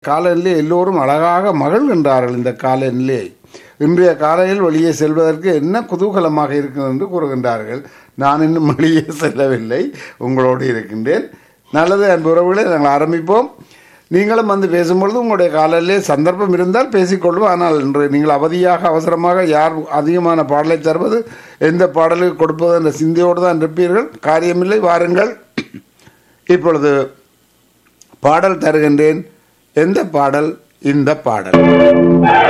காலநிலை எல்லோரும் அழகாக மகிழ்கின்றார்கள் இந்த காலநிலை இன்றைய காலையில் வெளியே செல்வதற்கு என்ன குதூகலமாக இருக்கிறது என்று கூறுகின்றார்கள் நான் இன்னும் வெளியே செல்லவில்லை உங்களோடு இருக்கின்றேன் நல்லது அன்பு உறவுகளை நாங்கள் ஆரம்பிப்போம் நீங்களும் வந்து பேசும்பொழுது உங்களுடைய காலையிலே சந்தர்ப்பம் இருந்தால் பேசிக்கொள்வோம் ஆனால் இன்று நீங்கள் அவதியாக அவசரமாக யார் அதிகமான பாடலை தருவது எந்த பாடலுக்கு கொடுப்பது என்ற சிந்தையோடு தான் இருப்பீர்கள் காரியமில்லை வாருங்கள் இப்பொழுது பாடல் தருகின்றேன் எந்த பாடல் இந்த பாடல்